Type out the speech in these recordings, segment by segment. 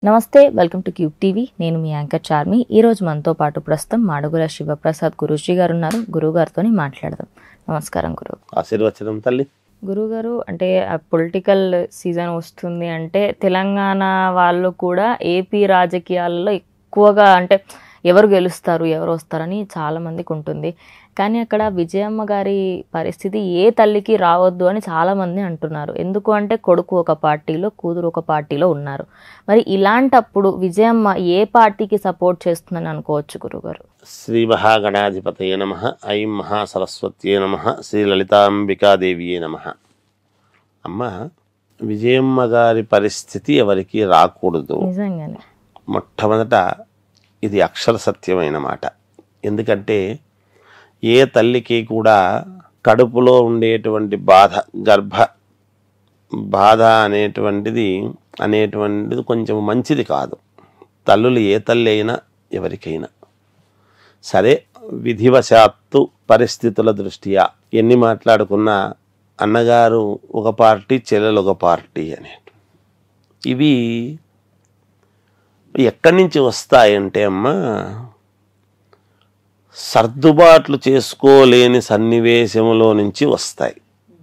నమస్తే welcome to cube TV నేను మీ anchor Charmi ఈ రోజు మనతో పాటు ప్రస్తుతం మాడుగుల శివప్రసాద్ గురూజీ గారు ఉన్నారు గురువు గారితో మాట్లాడదాం నమస్కారం గురువు ఆశీర్వచనం తల్లి గురుగారు అంటే పొలిటికల్ సీజన్ వస్తుంది అంటే తెలంగాణ వాళ్ళు కూడా ఏపీ రాజకీయాల్లో ఎక్కువగా అంటే ఎవరు గెలుస్తారు ఎవరు వస్తారని చాలా మందికి ఉంటుంది కానీ అక్కడ విజయమ్మ గారి పరిస్థితి ఏ తల్లికి రావద్దు అని చాలా మంది అంటున్నారు ఎందుకు అంటే కొడుకు ఒక పార్టీలో కూతురు ఒక పార్టీలో ఉన్నారు మరి ఇలాంటప్పుడు విజయమ్మ ఏ పార్టీకి సపోర్ట్ చేస్తుందని అనుకోవచ్చు గురుగారు శ్రీ మహాగణాధిపతయ నమ ఐం మహాసరస్వత్యే నమ శ్రీ లలితాంబికాదేవియే నమ అమ్మ విజయమ్మ గారి పరిస్థితి ఎవరికి రాకూడదు నిజంగానే మొట్టమొదట ఇది అక్షర సత్యమైన మాట ఎందుకంటే ఏ తల్లికి కూడా కడుపులో ఉండేటువంటి బాధ గర్భ బాధ అనేటువంటిది అనేటువంటిది కొంచెం మంచిది కాదు తల్లులు ఏ తల్లి అయినా ఎవరికైనా సరే విధివశాత్తు పరిస్థితుల దృష్ట్యా ఎన్ని మాట్లాడుకున్నా అన్నగారు ఒక పార్టీ చెల్లెలు ఒక పార్టీ అనే ఇవి ఎక్కడి నుంచి వస్తాయంటే అమ్మ సర్దుబాట్లు చేసుకోలేని సన్నివేశంలో నుంచి వస్తాయి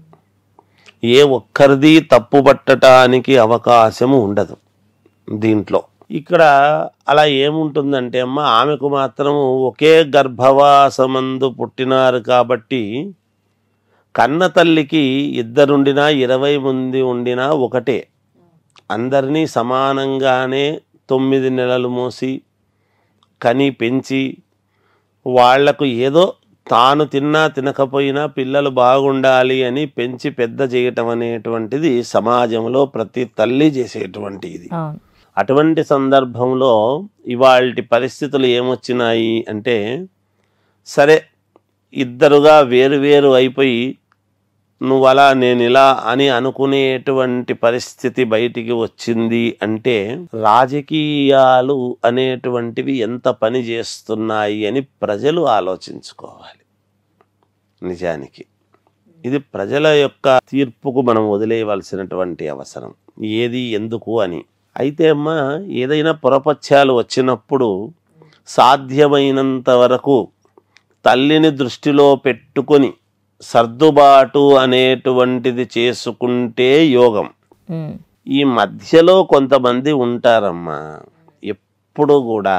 ఏ ఒక్కరిది తప్పు పట్టడానికి అవకాశము ఉండదు దీంట్లో ఇక్కడ అలా ఏముంటుందంటే అమ్మ ఆమెకు మాత్రం ఒకే గర్భవాసమందు పుట్టినారు కాబట్టి కన్న తల్లికి ఇద్దరుండినా ఇరవై మంది ఉండినా ఒకటే అందరినీ సమానంగానే తొమ్మిది నెలలు మోసి కని పెంచి వాళ్లకు ఏదో తాను తిన్నా తినకపోయినా పిల్లలు బాగుండాలి అని పెంచి పెద్ద చేయటం అనేటువంటిది సమాజంలో ప్రతి తల్లి చేసేటువంటి ఇది అవును అటువంటి సందర్భంలో ఇవాళ పరిస్థితులు ఏమొచ్చినాయి అంటే సరే ఇద్దరుగా వేరు వేరు అయిపోయి నువ్వు అలా నేను ఇలా అని అనుకునేటువంటి పరిస్థితి బయటికి వచ్చింది అంటే రాజకీయాలు అనేటువంటివి ఎంత పని చేస్తున్నాయి అని ప్రజలు ఆలోచించుకోవాలి నిజానికి ఇది ప్రజల యొక్క తీర్పుకు మనం వదిలేయవలసినటువంటి అవసరం ఏది ఎందుకు అని అయితే అమ్మా ఏదైనా పొరపత్యాలు వచ్చినప్పుడు సాధ్యమైనంత వరకు తల్లిని దృష్టిలో పెట్టుకొని సర్దుబాటు అనేటువంటిది చేసుకుంటే యోగం ఉమ్. ఈ మధ్యలో కొంతమంది ఉంటారమ్మా ఎప్పుడు కూడా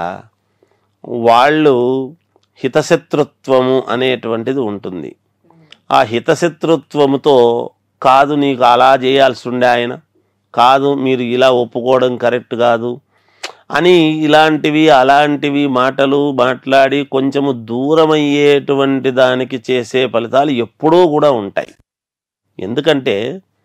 వాళ్ళు హితశత్రుత్వము అనేటువంటిది ఉంటుంది ఆ హితశత్రుత్వముతో కాదు నీకు అలా చేయాల్సి ఉండే ఆయన కాదు మీరు ఇలా ఒప్పుకోవడం కరెక్ట్ కాదు అని ఇలాంటివి అలాంటివి మాటలు మాట్లాడి కొంచెము దూరమయ్యేటువంటి దానికి చేసే ఫలితాలు ఎప్పుడూ కూడా ఉంటాయి ఎందుకంటే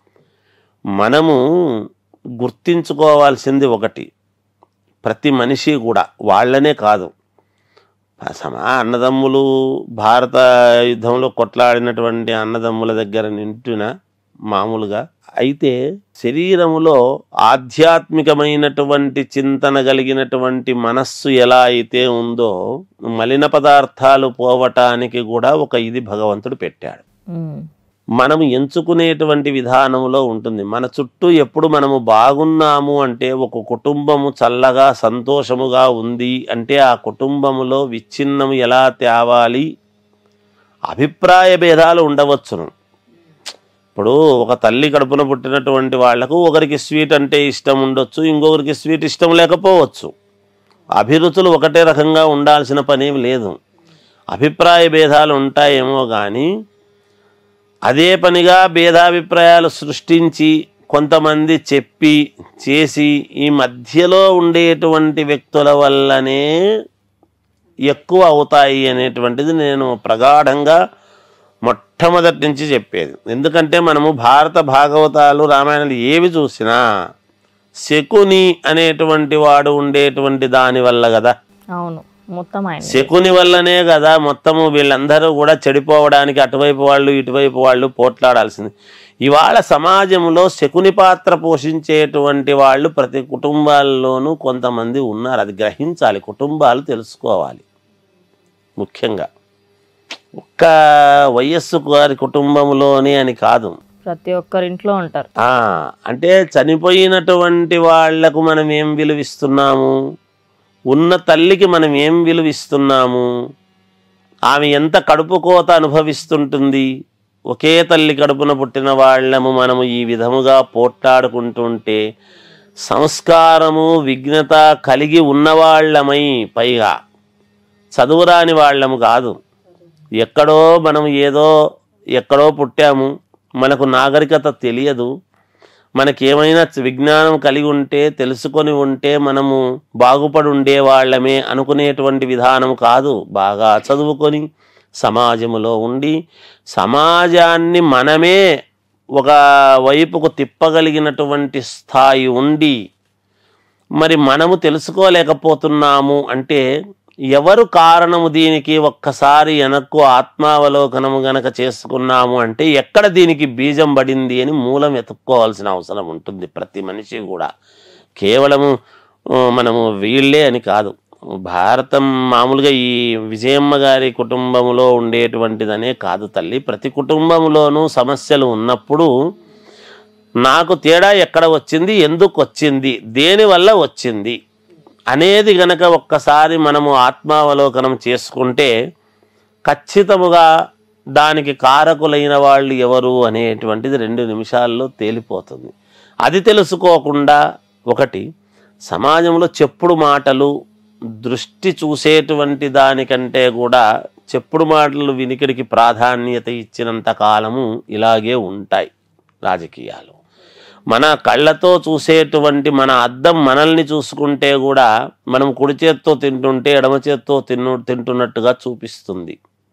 మనము గుర్తించుకోవాల్సింది ఒకటి ప్రతి మనిషి కూడా వాళ్ళనే కాదు సమా అన్నదమ్ములు భారత యుద్ధంలో కొట్లాడినటువంటి అన్నదమ్ముల దగ్గర నింటున మామూలుగా అయితే శరీరములో ఆధ్యాత్మికమైనటువంటి చింతన కలిగినటువంటి మనస్సు ఎలా అయితే ఉందో మలిన పదార్థాలు పోవటానికి కూడా ఒక ఇది భగవంతుడు పెట్టాడు ఉమ్. మనము ఎంచుకునేటువంటి విధానంలో ఉంటుంది మన చుట్టూ ఎప్పుడు మనము బాగున్నాము అంటే ఒక కుటుంబము చల్లగా సంతోషముగా ఉంది అంటే ఆ కుటుంబములో విచ్ఛిన్నము ఎలా తేవాలి అభిప్రాయ భేదాలు ఉండవచ్చును ఇప్పుడు ఒక తల్లి కడుపున పుట్టినటువంటి వాళ్లకు ఒకరికి స్వీట్ అంటే ఇష్టం ఉండొచ్చు ఇంకొకరికి స్వీట్ ఇష్టం లేకపోవచ్చు అభిరుచులు ఒకటే రకంగా ఉండాల్సిన పనేం లేదు అభిప్రాయ భేదాలు ఉంటాయేమో కానీ అదే పనిగా భేదాభిప్రాయాలు సృష్టించి కొంతమంది చెప్పి చేసి ఈ మధ్యలో ఉండేటువంటి వ్యక్తుల వల్లనే ఎక్కువ అవుతాయి అనేటువంటిది నేను ప్రగాఢంగా మొట్టమొదటి నుంచి చెప్పేది ఎందుకంటే మనము భారత భాగవతాలు రామాయణాలు ఏవి చూసినా శకుని అనేటువంటి వాడు ఉండేటువంటి దాని వల్ల కదా అవును మొత్తం ఆయన శకుని వల్లనే కదా మొత్తము వీళ్ళందరూ కూడా చెడిపోవడానికి అటువైపు వాళ్ళు ఇటువైపు వాళ్ళు పోట్లాడాల్సింది ఇవాళ సమాజంలో శకుని పాత్ర పోషించేటువంటి వాళ్ళు ప్రతి కుటుంబాల్లోనూ కొంతమంది ఉన్నారు అది గ్రహించాలి కుటుంబాలు తెలుసుకోవాలి ముఖ్యంగా ఒక్క వైఎస్ గారి కుటుంబంలోనే అని కాదు ప్రతి ఒక్కరి ఇంట్లో ఉంటారు ఆ, అంటే చనిపోయినటువంటి వాళ్లకు మనం ఏం విలువిస్తున్నాము ఉన్న తల్లికి మనం ఏం విలువిస్తున్నాము ఆమె ఎంత కడుపు కోత అనుభవిస్తుంటుంది ఒకే తల్లి కడుపున పుట్టిన వాళ్ళము మనము ఈ విధముగా పోట్లాడుకుంటుంటే సంస్కారము విఘ్నత కలిగి ఉన్నవాళ్ళమై పైగా చదువురాని వాళ్ళము కాదు ఎక్కడో మనం ఏదో ఎక్కడో పుట్టాము మనకు నాగరికత తెలియదు మనకేమైనా విజ్ఞానం కలిగి ఉంటే తెలుసుకొని ఉంటే మనము బాగుపడి ఉండేవాళ్ళమే అనుకునేటువంటి విధానం కాదు బాగా చదువుకొని సమాజములో ఉండి సమాజాన్ని మనమే ఒక వైపుకు తిప్పగలిగినటువంటి స్థాయి ఉండి మరి మనము తెలుసుకోలేకపోతున్నాము అంటే ఎవరు కారణము దీనికి ఒక్కసారి వెనక్కు ఆత్మావలోకనము గనక చేసుకున్నాము అంటే ఎక్కడ దీనికి బీజం పడింది అని మూలం వెతుక్కోవాల్సిన అవసరం ఉంటుంది ప్రతి మనిషి కూడా కేవలము ఆ, మనము వీళ్ళే అని కాదు భారతం మామూలుగా ఈ విజయమ్మ గారి కుటుంబంలో ఉండేటువంటిదనే కాదు తల్లి ప్రతి కుటుంబంలోనూ సమస్యలు ఉన్నప్పుడు నాకు తేడా ఎక్కడ వచ్చింది ఎందుకు వచ్చింది దేనివల్ల వచ్చింది అనేది గనక ఒక్కసారి మనము ఆత్మావలోకనం చేసుకుంటే ఖచ్చితముగా దానికి కారకులైన వాళ్ళు ఎవరు అనేటువంటిది రెండు నిమిషాల్లో తేలిపోతుంది అది తెలుసుకోకుండా ఒకటి సమాజంలో చెప్పుడు మాటలు దృష్టి చూసేటువంటి దానికంటే కూడా చెప్పుడు మాటలు వినికిడికి ప్రాధాన్యత ఇచ్చినంత కాలము ఇలాగే ఉంటాయి రాజకీయాలు మన కళ్ళతో చూసేటువంటి మన అద్దం మనల్ని చూసుకుంటే కూడా మనం కుడి చేత్తో తింటుంటే ఎడమ చేత్తో తిన్ను తింటున్నట్టుగా చూపిస్తుంది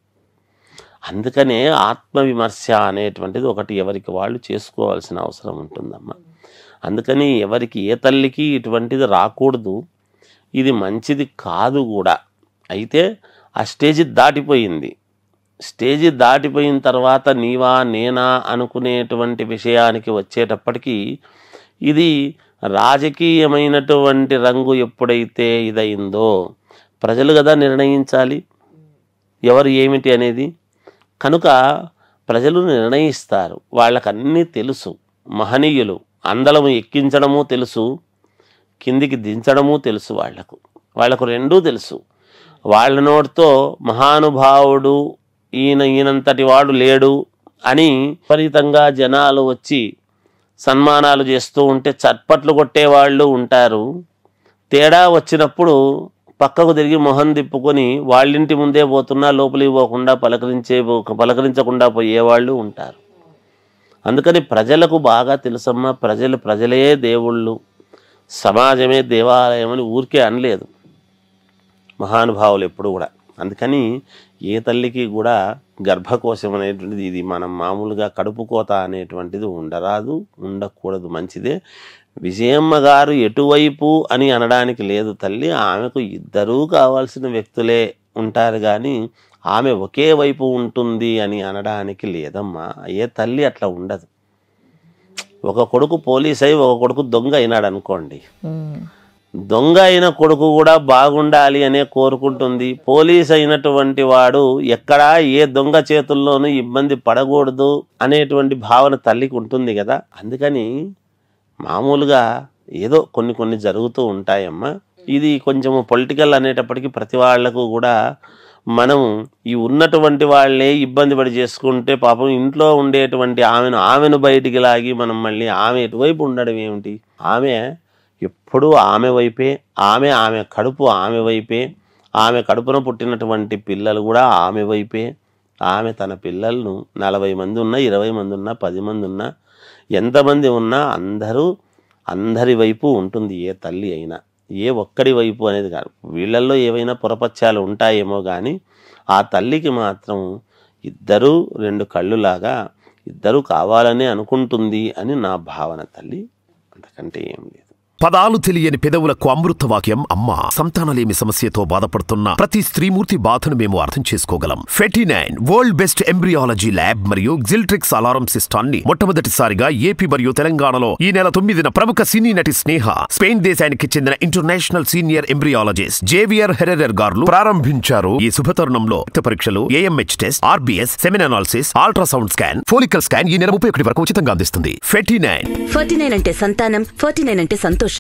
అందుకనే ఆత్మవిమర్శ అనేటువంటిది ఒకటి ఎవరికి వాళ్ళు చేసుకోవాల్సిన అవసరం ఉంటుందమ్మా అందుకని ఎవరికి ఏ తల్లికి ఇటువంటిది రాకూడదు ఇది మంచిది కాదు కూడా అయితే ఆ స్టేజ్ దాటిపోయింది స్టేజ్ దాటిపోయిన తర్వాత నీవా నేనా అనుకునేటువంటి విషయానికి వచ్చేటప్పటికి ఇది రాజకీయమైనటువంటి రంగు ఎప్పుడైతే ఇదయిందో ప్రజలు కదా నిర్ణయించాలి ఎవరు ఏమిటి అనేది కనుక ప్రజలు నిర్ణయిస్తారు వాళ్ళకన్నీ తెలుసు మహనీయులు అందలము ఎక్కించడము తెలుసు కిందికి దించడము తెలుసు వాళ్లకు వాళ్లకు రెండూ తెలుసు వాళ్ళ నోటితో మహానుభావుడు ఈయన ఈయనంతటి వాడు లేడు అని విపరీతంగా జనాలు వచ్చి సన్మానాలు చేస్తూ ఉంటే చట్పట్లు కొట్టేవాళ్ళు ఉంటారు తేడా వచ్చినప్పుడు పక్కకు తిరిగి మొహం తిప్పుకొని వాళ్ళింటి ముందే పోతున్నా లోపలికి పోకుండా పలకరించే పలకరించకుండా పోయేవాళ్ళు ఉంటారు అందుకని ప్రజలకు బాగా తెలుసమ్మా ప్రజలు ప్రజలే దేవుళ్ళు సమాజమే దేవాలయం అని ఊరికే అనలేదు మహానుభావులు ఎప్పుడు కూడా అందుకని ఏ తల్లికి కూడా గర్భకోశం అనేటువంటిది ఇది మనం మామూలుగా కడుపు కోత అనేటువంటిది ఉండరాదు ఉండకూడదు మంచిదే విజయమ్మ గారు ఎటువైపు అని అనడానికి లేదు తల్లి ఆమెకు ఇద్దరూ కావాల్సిన వ్యక్తులే ఉంటారు కానీ ఆమె ఒకే వైపు ఉంటుంది అని అనడానికి లేదమ్మా ఏ తల్లి అట్లా ఉండదు ఒక కొడుకు పోలీస్ అయి ఒక కొడుకు దొంగ అయినాడు అనుకోండి ఉమ్. దొంగ అయిన కొడుకు కూడా బాగుండాలి అనే కోరుకుంటుంది పోలీస్ అయినటువంటి వాడు ఎక్కడా ఏ దొంగ చేతుల్లోనూ ఇబ్బంది పడకూడదు అనేటువంటి భావన తల్లికి ఉంటుంది కదా అందుకని మామూలుగా ఏదో కొన్ని కొన్ని జరుగుతూ ఉంటాయమ్మా ఇది కొంచెము పొలిటికల్ అనేటప్పటికీ ప్రతి వాళ్లకు కూడా మనం ఈ ఉన్నటువంటి వాళ్ళే ఇబ్బంది పడి చేసుకుంటే పాపం ఇంట్లో ఉండేటువంటి ఆమెను ఆమెను బయటికి లాగి మనం మళ్ళీ ఆమె ఎటువైపు ఉండడం ఏమిటి ఆమె ఎప్పుడూ ఆమె వైపే ఆమె ఆమె కడుపు ఆమె వైపే ఆమె కడుపున పుట్టినటువంటి పిల్లలు కూడా ఆమె వైపే ఆమె తన పిల్లలను నలభై మంది ఉన్నా ఇరవై మంది ఉన్నా పది మంది ఉన్నా ఎంతమంది ఉన్నా అందరూ అందరి వైపు ఉంటుంది ఏ తల్లి అయినా ఏ ఒక్కడి వైపు అనేది కాదు వీళ్ళల్లో ఏవైనా పొరపచ్చాలు ఉంటాయేమో కానీ ఆ తల్లికి మాత్రం ఇద్దరూ రెండు కళ్ళులాగా ఇద్దరూ కావాలనే అనుకుంటుంది అని నా భావన తల్లి అంతకంటే ఏం లేదు పదాలు తెలియని పెదవులకు అమృత వాక్యం అమ్మా సంతానలేమి సమస్యతో బాధపడుతున్న ప్రతి స్త్రీమూర్తి బాధను మేము అర్థం చేసుకోగలం fifty nine world best embryology lab మరియు జిల్ట్రిక్స్ అలారం సిస్టాన్ని మొట్టమొదటిసారిగా ఏపీ మరియు తెలంగాణలో ఈ నెల తొమ్మిదిన ప్రముఖ సినీ నటి స్నేహ స్పెయిన్ దేశానికి చెందిన international senior embryologist Javier Herrera గారు ప్రారంభించారు ఈ శుభతరుణంలో రక్త పరీక్షలు AMH test RBS semen analysis ultrasound scan follicle scan ఈ నెల ముప్పై ఒకటి వరకు ఉచితంగా అందిస్తుంది ఫెటీ నైన్ ఫార్టీ నైన్ అంటే సంతానం ఫార్టీ నైన్ అంటే సంతోషం